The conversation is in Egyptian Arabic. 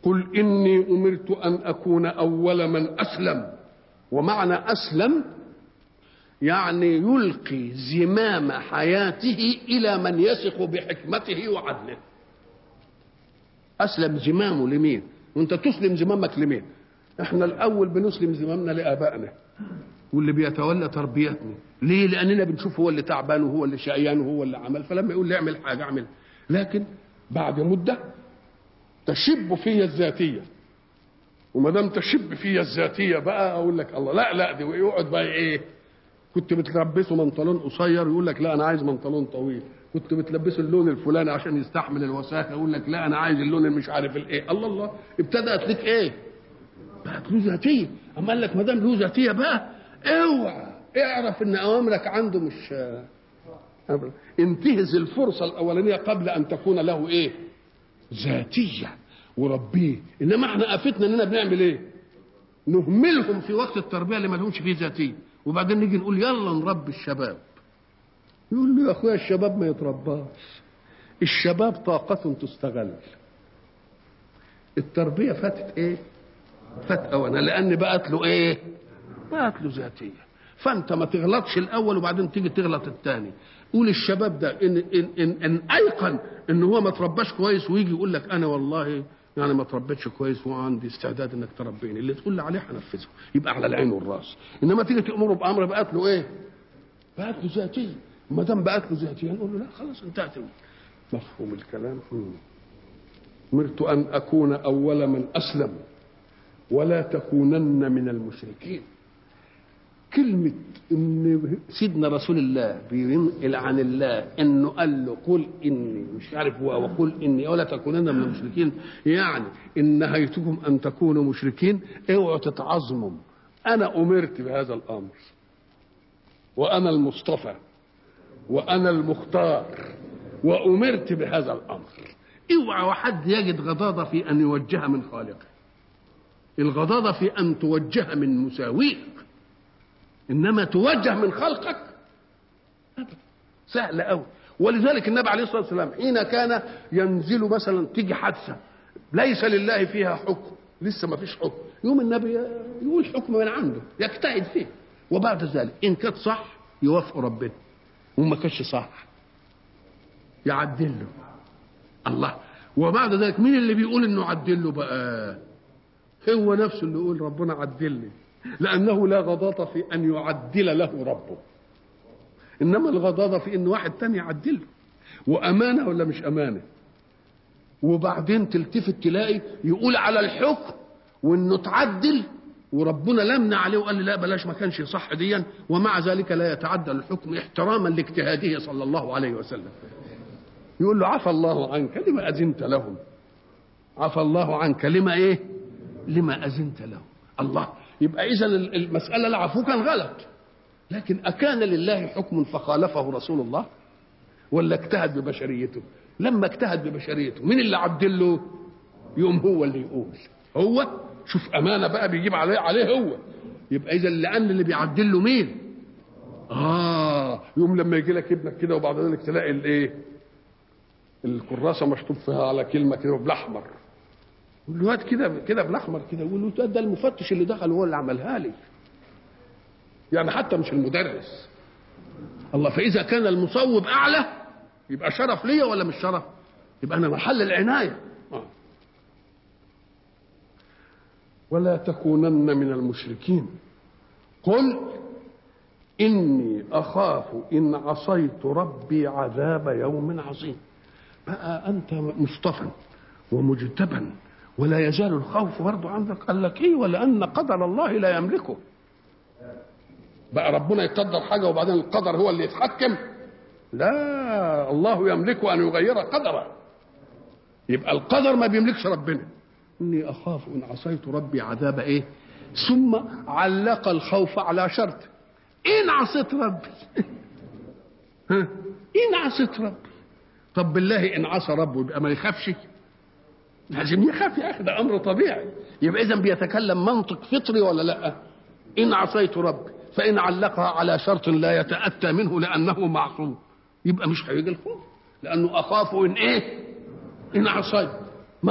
قل إني أمرت أن أكون أول من أسلم ومعنى أسلم يعني يلقي زمام حياته إلى من يثق بحكمته وعدله أسلم زمامه لمين وانت تسلم زمامك لمين احنا الأول بنسلم زمامنا لآبائنا واللي بيتولى تربيتنا ليه لأننا بنشوف هو اللي تعبان وهو اللي شقيان وهو اللي عمل فلما يقول لي اعمل حاجة اعمل لكن بعد مدة تشب في الذاتية وما دام تشب في الذاتية بقى أقول لك الله لا لا دي ويقعد بقى إيه كنت بتلبسه بنطلون قصير يقول لك لا انا عايز بنطلون طويل كنت بتلبسه اللون الفلاني عشان يستحمل الوساخه يقول لك لا انا عايز اللون اللي مش عارف الايه الله الله ابتدات لك ايه بقت له ذاتيه اما قال لك ما دام له ذاتيه بقى اوعى اعرف ان اوامرك عنده مش انتهز الفرصه الاولانيه قبل ان تكون له ايه ذاتيه وربيه انما احنا افتنا اننا بنعمل ايه نهملهم في وقت التربيه اللي ما لهمش فيه ذاتيه وبعدين نيجي نقول يلا نربي الشباب يقول له يا اخويا الشباب ما يترباش الشباب طاقة تستغل التربية فاتت ايه فات اونا لان بقت له ايه بقت له ذاتية فانت ما تغلطش الاول وبعدين تيجي تغلط الثاني قول الشباب ده ان ان ان, إن ايقن ان هو ما ترباش كويس ويجي يقول لك انا والله يعني ما تربيتش كويس وعندي استعداد انك تربيني اللي تقول لي عليه هنفذه يبقى على العين والراس انما تيجي تامره بامر بقت له ايه؟ بقت له ذاتيه ما دام بقت له ذاتيه نقول له لا خلاص انتهت مفهوم الكلام امرت ان اكون اول من اسلم ولا تكونن من المشركين كلمة إن سيدنا رسول الله بينقل عن الله إنه قال له قل إني مش عارف هو وقل إني ولا تكونن من المشركين يعني إن نهيتكم أن تكونوا مشركين اوعوا تتعظموا أنا أمرت بهذا الأمر وأنا المصطفى وأنا المختار وأمرت بهذا الأمر اوعى وحد يجد غضاضة في أن يوجه من خالقه الغضاضة في أن توجه من مساويك انما توجه من خلقك سهل قوي ولذلك النبي عليه الصلاه والسلام حين كان ينزل مثلا تيجي حادثه ليس لله فيها حكم لسه ما فيش حكم يوم النبي يقول حكم من عنده يجتهد فيه وبعد ذلك ان كانت صح يوافق ربنا وما كانش صح يعدل له الله وبعد ذلك مين اللي بيقول انه عدل له بقى هو نفسه اللي يقول ربنا عدل لي لأنه لا غضاضة في أن يعدل له ربه إنما الغضاضة في أن واحد تاني يعدله وأمانة ولا مش أمانة وبعدين تلتفت تلاقي يقول على الحكم وانه تعدل وربنا لمنا عليه وقال لي لا بلاش ما كانش صح ديا ومع ذلك لا يتعدل الحكم احتراما لاجتهاده صلى الله عليه وسلم يقول له عفى الله عنك لما أذنت لهم عفى الله عنك لما ايه لما أذنت لهم الله يبقى اذا المساله العفو كان غلط لكن اكان لله حكم فخالفه رسول الله ولا اجتهد ببشريته لما اجتهد ببشريته مين اللي عدل له يوم هو اللي يقول هو شوف امانه بقى بيجيب عليه عليه هو يبقى اذا لان اللي بيعدل له مين اه يوم لما يجي لك ابنك كده وبعد ذلك تلاقي الايه الكراسه مشطوب فيها على كلمه كده بالاحمر الواد كده كده بالاحمر كده يقول له ده المفتش اللي دخل هو اللي عملها لي يعني حتى مش المدرس الله فاذا كان المصوب اعلى يبقى شرف ليا ولا مش شرف يبقى انا محل العنايه آه. ولا تكونن من المشركين قل اني اخاف ان عصيت ربي عذاب يوم عظيم بقى انت مصطفى ومجتبى ولا يزال الخوف برضه عندك قال لك ايه ولان قدر الله لا يملكه بقى ربنا يقدر حاجه وبعدين القدر هو اللي يتحكم لا الله يملك ان يغير قدره يبقى القدر ما بيملكش ربنا اني اخاف ان عصيت ربي عذاب ايه ثم علق الخوف على شرط ان عصيت ربي ها ان عصيت ربي طب بالله ان عصى ربه يبقى ما يخافش لازم يخاف يا اخي ده امر طبيعي يبقى اذا بيتكلم منطق فطري ولا لا ان عصيت ربي فان علقها على شرط لا يتاتى منه لانه معصوم يبقى مش هيجي الخوف لانه اخاف ان ايه ان عصيت